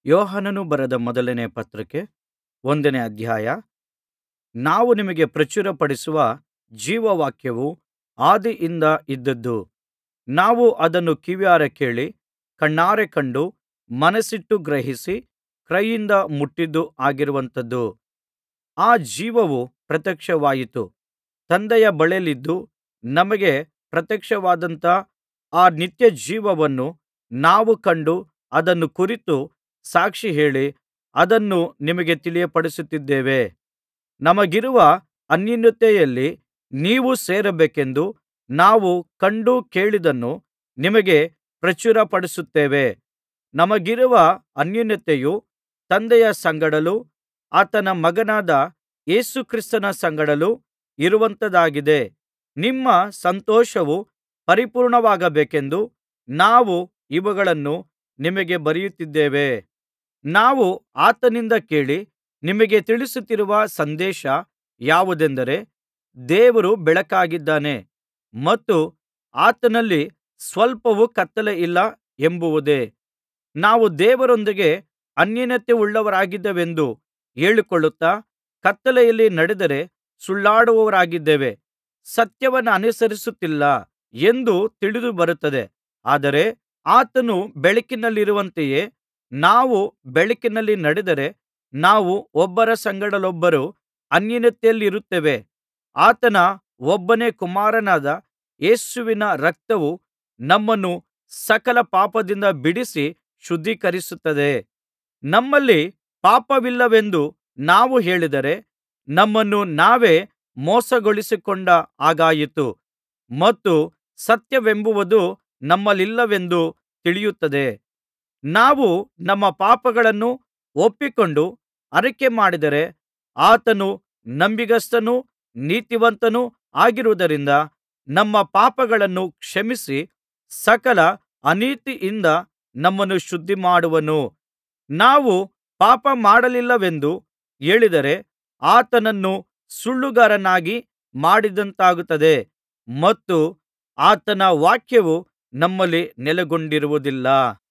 ಯೋಹಾನನು ಬರೆದ ಮೊದಲನೇ ಪತ್ರಿಕೆ ಒಂದನೇ ಅಧ್ಯಾಯ ನಾವು ನಿಮಗೆ ಪ್ರಚುರಪಡಿಸುವ ಜೀವವಾಕ್ಯವು ಆದಿಯಿಂದ ಇದ್ದದ್ದು ನಾವು ಅದನ್ನು ಕಿವಿಯಾರೆ ಕೇಳಿ ಕಣ್ಣಾರೆ ಕಂಡು ಮನಸ್ಸಿಟ್ಟು ಗ್ರಹಿಸಿ ಕೈಯಿಂದ ಮುಟ್ಟಿದ್ದೂ ಆಗಿರುವಂಥದ್ದು ಆ ಜೀವವು ಪ್ರತ್ಯಕ್ಷವಾಯಿತು ತಂದೆಯ ಬಳಿಯಲ್ಲಿದ್ದು ನಮಗೆ ಪ್ರತ್ಯಕ್ಷವಾದಂಥ ಆ ನಿತ್ಯಜೀವವನ್ನು ನಾವು ಕಂಡು ಅದನ್ನು ಕುರಿತು ಸಾಕ್ಷಿ ಹೇಳಿ ಅದನ್ನು ನಿಮಗೆ ತಿಳಿಯಪಡಿಸುತ್ತಿದ್ದೇವೆ ನಮಗಿರುವ ಅನ್ಯೋನ್ಯತೆಯಲ್ಲಿ ನೀವೂ ಸೇರಬೇಕೆಂದು ನಾವು ಕಂಡು ಕೇಳಿದ್ದನ್ನು ನಿಮಗೆ ಪ್ರಚುರಪಡಿಸುತ್ತೇವೆ ನಮಗಿರುವ ಅನ್ಯೋನ್ಯತೆಯು ತಂದೆಯ ಸಂಗಡಲೂ ಆತನ ಮಗನಾದ ಯೇಸು ಕ್ರಿಸ್ತನ ಸಂಗಡಲೂ ಇರುವಂಥದ್ದಾಗಿದೆ ನಿಮ್ಮ ಸಂತೋಷವು ಪರಿಪೂರ್ಣವಾಗಬೇಕೆಂದು ನಾವು ಇವುಗಳನ್ನು ನಿಮಗೆ ಬರೆಯುತ್ತಿದ್ದೇವೆ ನಾವು ಆತನಿಂದ ಕೇಳಿ ನಿಮಗೆ ತಿಳಿಸುತ್ತಿರುವ ಸಂದೇಶ ಯಾವುದೆಂದರೆ ದೇವರು ಬೆಳಕಾಗಿದ್ದಾನೆ ಮತ್ತು ಆತನಲ್ಲಿ ಸ್ವಲ್ಪವೂ ಕತ್ತಲೆಯಿಲ್ಲ ಎಂಬುದೇ ನಾವು ದೇವರೊಂದಿಗೆ ಅನ್ಯೋನ್ಯತೆಯುಳ್ಳವರಾಗಿದ್ದೇವೆಂದು ಹೇಳಿಕೊಳ್ಳುತ್ತಾ ಕತ್ತಲೆಯಲ್ಲಿ ನಡೆದರೆ ಸುಳ್ಳಾಡುವವರಾಗಿದ್ದೇವೆ ಸತ್ಯವನ್ನನುಸರಿಸುತ್ತಿಲ್ಲ ಎಂದು ತಿಳಿದುಬರುತ್ತದೆ ಆದರೆ ಆತನು ಬೆಳಕಿನಲ್ಲಿರುವಂತೆಯೇ ನಾವು ಬೆಳಕಿನಲ್ಲಿ ನಡೆದರೆ ನಾವು ಒಬ್ಬರ ಸಂಗಡಲೊಬ್ಬರು ಅನ್ಯೋನ್ಯತೆಯಲ್ಲಿರುತ್ತೇವೆ ಆತನ ಒಬ್ಬನೇ ಕುಮಾರನಾದ ಯೇಸುವಿನ ರಕ್ತವು ನಮ್ಮನ್ನು ಸಕಲ ಪಾಪದಿಂದ ಬಿಡಿಸಿ ಶುದ್ಧೀಕರಿಸುತ್ತದೆ ನಮ್ಮಲ್ಲಿ ಪಾಪವಿಲ್ಲವೆಂದು ನಾವು ಹೇಳಿದರೆ ನಮ್ಮನ್ನು ನಾವೇ ಮೋಸಗೊಳಿಸಿಕೊಂಡ ಹಾಗಾಯಿತು ಮತ್ತು ಸತ್ಯವೆಂಬುದು ನಮ್ಮಲ್ಲಿಲ್ಲವೆಂದು ತಿಳಿಯುತ್ತದೆ ನಾವು ನಮ್ಮ ಪಾಪಗಳನ್ನು ಒಪ್ಪಿಕೊಂಡು ಅರಿಕೆಮಾಡಿದರೆ ಆತನು ನಂಬಿಗಸ್ತನೂ ನೀತಿವಂತನೂ ಆಗಿರುವುದರಿಂದ ನಮ್ಮ ಪಾಪಗಳನ್ನು ಕ್ಷಮಿಸಿ ಸಕಲ ಅನೀತಿಯಿಂದ ನಮ್ಮನ್ನು ಶುದ್ಧಿಮಾಡುವನು ನಾವು ಪಾಪ ಮಾಡಲಿಲ್ಲವೆಂದು ಹೇಳಿದರೆ ಆತನನ್ನು ಸುಳ್ಳುಗಾರನನ್ನಾಗಿ ಮಾಡಿದಂತಾಗುತ್ತದೆ ಮತ್ತು ಆತನ ವಾಕ್ಯವು ನಮ್ಮಲ್ಲಿ ನೆಲೆಗೊಂಡಿರುವುದಿಲ್ಲ